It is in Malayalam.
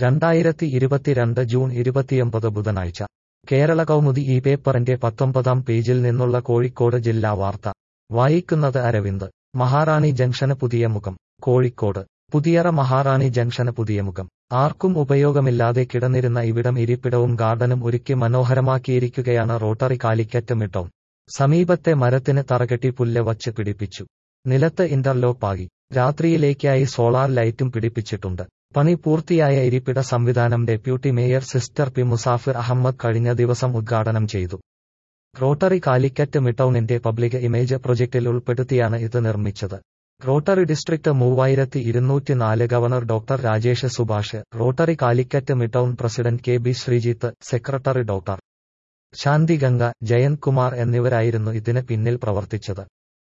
രണ്ടായിരത്തി ഇരുപത്തിരണ്ട് ജൂൺ ഇരുപത്തിയൊമ്പത് ബുധനാഴ്ച കേരള കൗമുദി ഈ പേപ്പറിന്റെ പത്തൊമ്പതാം പേജിൽ നിന്നുള്ള കോഴിക്കോട് ജില്ലാ വാർത്ത വായിക്കുന്നത് അരവിന്ദ് മഹാറാണി ജംഗ്ഷന് പുതിയ മുഖം കോഴിക്കോട് പുതിയറ മഹാറാണി ജംഗ്ഷന് പുതിയ മുഖം ആർക്കും ഉപയോഗമില്ലാതെ കിടന്നിരുന്ന ഇവിടം ഇരിപ്പിടവും ഗാർഡനും ഒരുക്കി മനോഹരമാക്കിയിരിക്കുകയാണ് റോട്ടറി കാലിക്കറ്റ് മിട്ടോൺ സമീപത്തെ മരത്തിന് തറകെട്ടി പുല്ല് വച്ച് പിടിപ്പിച്ചു നിലത്ത് ഇന്റർലോക്ക് ആയി രാത്രിയിലേക്കായി സോളാർ ലൈറ്റും പിടിപ്പിച്ചിട്ടുണ്ട് പണി പൂർത്തിയായ ഇരിപ്പിട സംവിധാനം deputy mayor sister P Musafir Ahammed കഴിഞ്ഞ ദിവസം ഉദ്ഘാടനം ചെയ്തു റോട്ടറി കാലിക്കറ്റ് മിട്ടൌണിന്റെ പബ്ലിക് ഇമേജ് പ്രൊജക്ടിൽ ഉൾപ്പെടുത്തിയാണ് ഇത് നിർമ്മിച്ചത് റോട്ടറി ഡിസ്ട്രിക്ട് മൂവായിരത്തി ഇരുന്നൂറ്റിനാല് governor doctor Rajesh Subhash Rotary Calicut midtown president K B Sreejith secretary doctor Shanthi Ganga Jayanth Kumar എന്നിവരായിരുന്നു ഇതിന് പിന്നിൽ പ്രവർത്തിച്ചത്